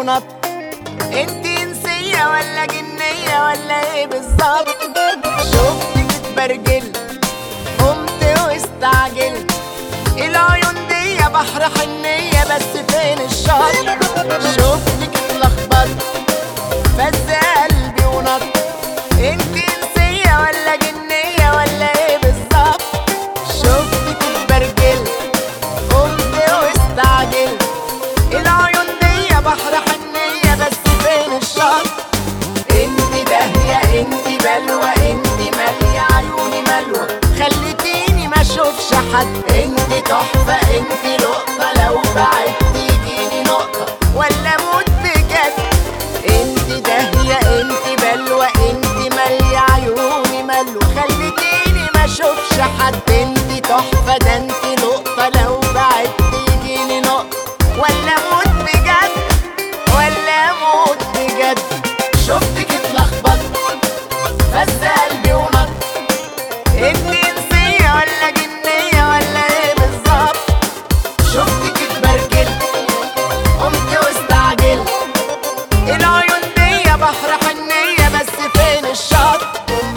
ونط انت انسية ولا جنية ولا ايه بالظبط شفتك اتبرجل قمت واستعجلت العيون دي بحر حنية بس فين الشط شفتك اتلخبطت فز قلبي ونط انت انسية ولا جنية ولا ايه بالظبط شفتك اتبرجلت قمت واستعجلت العيون دي بحر حنية بس فين الشط انت داهية انت بلوى انت مالية عيوني ملوى خليتيني ما اشوفش حد انت تحفة انت لقطة لو بعدتي تيجيني نقطة ولا موت بجد انت داهية انت بلوى انت مالية عيوني ملوى خليتيني ما اشوفش حد انت تحفة ده انت نقطة لو بعدتي تيجيني نقطة ولا موت بجد ولا موت بجد شفتك اتلخبط فز قلبي ونط انت انسية ولا جنية ولا ايه بالظبط شفتك اتبرجلت قمت واستعجلت العيون دي بحر حنية بس فين الشط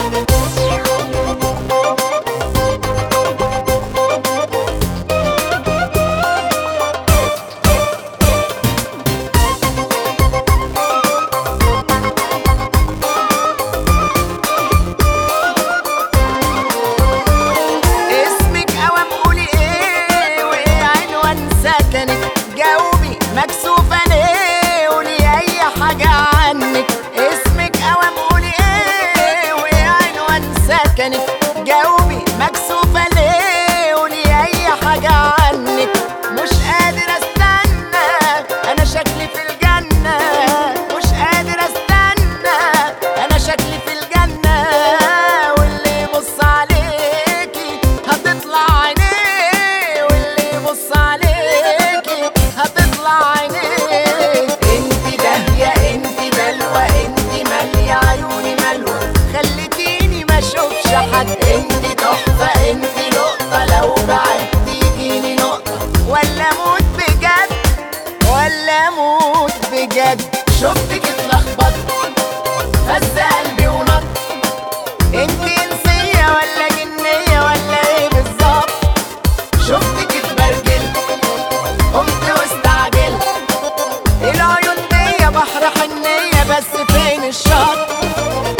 اسمك اوام قولي ايه وايه عنوان سكنك جاوبي مكسوفة ليه قولي اي حاجة عنك اسمك اوام قولي ايه وايه عنوان سكنك جاوبي مكسوفة ليه قولي اي حاجة عنك مش قادر استنى انا شكلي في الجنة مش قادر استنى انا شكلي في الجنة واللي يبص عليكي هتطلع عينيه واللي يبص عليكي هتطلع عينيه انت داهية انت بلوى انت مالية عيوني ملوى خليتيني ما اشوفش حد انت تحفة انت نقطة لو بعدتي تيجيني نقطة ولا موت بجد ولا موت بجد شفتك اتلخبط فز قلبي ونط انت انسية ولا جنية ولا ايه بالظبط شفتك اتبرجلت قمت واستعجلت العيون دي بحر حنية بس فين الشط